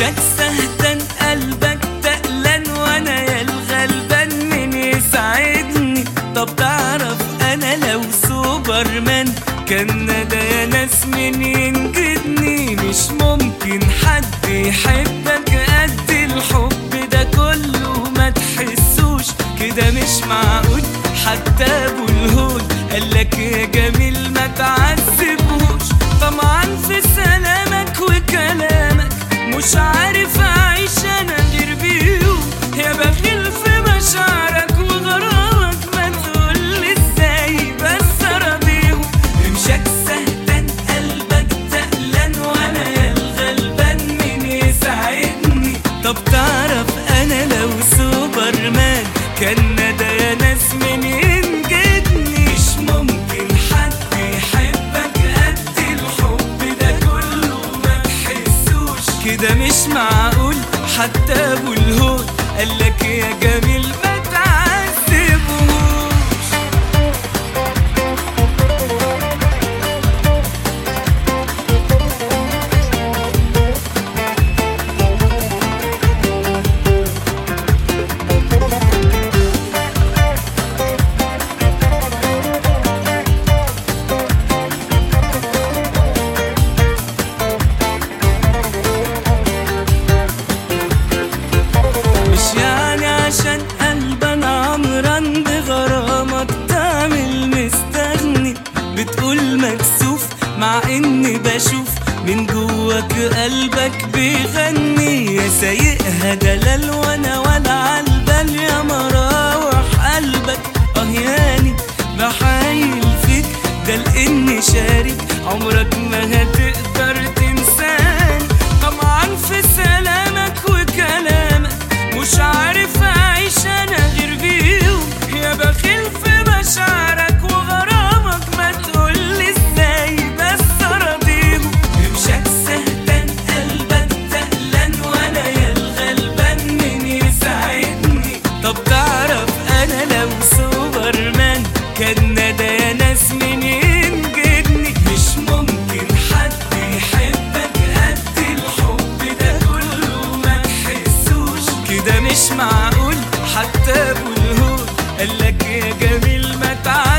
امشاك سهتا قلبك تقلان وانا يا الغلبان من يساعدني طب تعرف انا لو سوبرمان كان ندى يا ناس من ينجدني مش ممكن حد يحبك قد الحب ده كله ما تحسوش كده مش معقول حتى ابو الهول قالك يا جميل ما تعذبوش طمعا في سلامك وكلامك مش عارف اعيش انا غير بيهم يا بخيل في مشاعرك وغرامك ما تقولي ازاي بس ارضيهم امشاك سهتا قلبك تقلان وانا يا الغلبان من يساعدني طب تعرف انا لو سوبرمان كان ندى يا ناس من ينجدني مش ممكن حد يحبك قد الحب ده كله ما تحسوش كده مش معقول حتى ابو الهول قالك يا جميل ما تعذبوش مش يعني عشان قلب انا عمران بغرامك تعمل مستغني بتقول مكسوف مع اني بشوف من جواك قلبك بيغني يا سايقها دلال وانا ولا عالبال يا مراوح قلبك اه ياني بحايل فيك ده لاني شارك عمرك ما هتقدر تنساني طمعا في سلامك وكلامك مش عارف اعيش انا غير بيهم يا بخيل في مشاعرك وغرامك ما تقولي ازاي بس ارضيهم امشاك سهتا قلبك تقلان وانا يا الغلبان من يساعدني طب تعرف انا لو سوبرمان كان ندى يا ناس من ينجدني مش ممكن حد يحبك قد الحب ده كله ما تحسوش كده مش معقول حتى ابو الهول قالك يا جميل ما تعرف